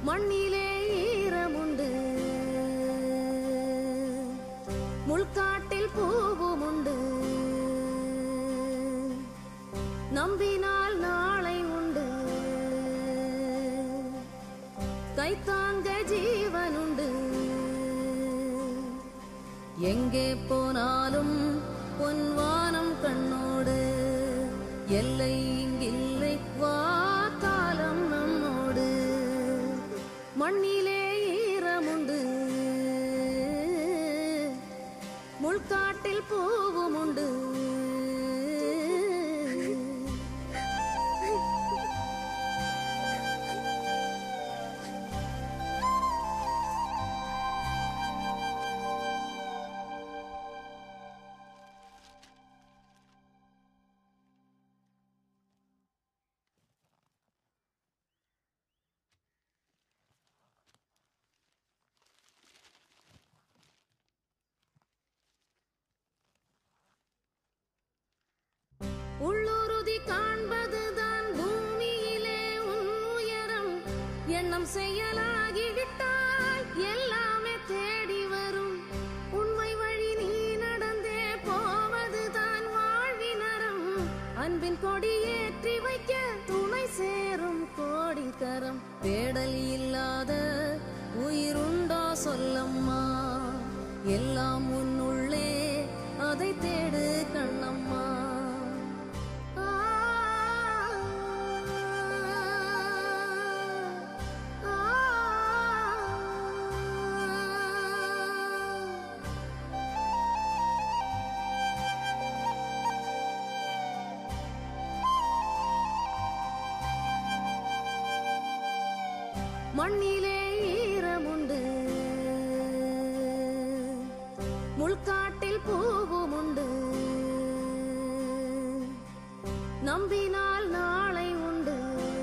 மண்ணிலே ஈரமுண்டு முள்காட்டில் பூவும் உண்டு நம்பினால் நாளை உண்டு கைத்தாங்க ஜீவனுண்டு எங்கே போனாலும் பொன்வானம் கண்ணோடு எல்லை இங்கில்லை வா காலம் நம்மோடு மண்ணிலே ஈரமுண்டு முள்காட்டில் பூவும் உண்டு உள்ளுறுதி காண்பதுதான் பூமியிலே உன் உயரம் எண்ணம் செயலாகிவிட்டால் எல்லாமே தேடி வரும் உண்மை வழி நீ நடந்தே போவதுதான் வாழ்வினரம் அன்பின் கொடியேற்றி வைக்க துணை சேரும் கோடி கரம் தேடல் இல்லாத உயிருண்டோ சொல்லம்மா எல்லாம் உன்னுள்ளே அதை தேடு கண்ணம்மா ஆ, ஆ, ஆ. மண்ணிலே ஈரமுண்டு முள்காட்டில் பூவும் உண்டு நம்பினால் நாளை உண்டு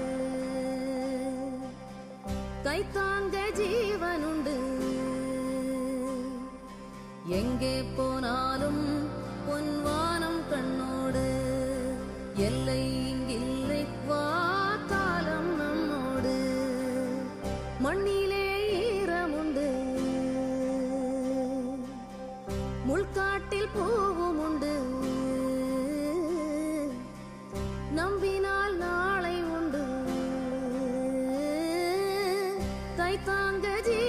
கைத்தாங்க ஜீவனுண்டு எங்கே போனாலும் பொன்வானம் கண்ணோடு எல்லை இங்கில்லை வா காலம் நம்மோடு மண்ணிலே ஈரமுண்டு முள்காட்டில் பூவும் உண்டு நம்பினால் நாளை உண்டு கைத்தாங்க ஜீ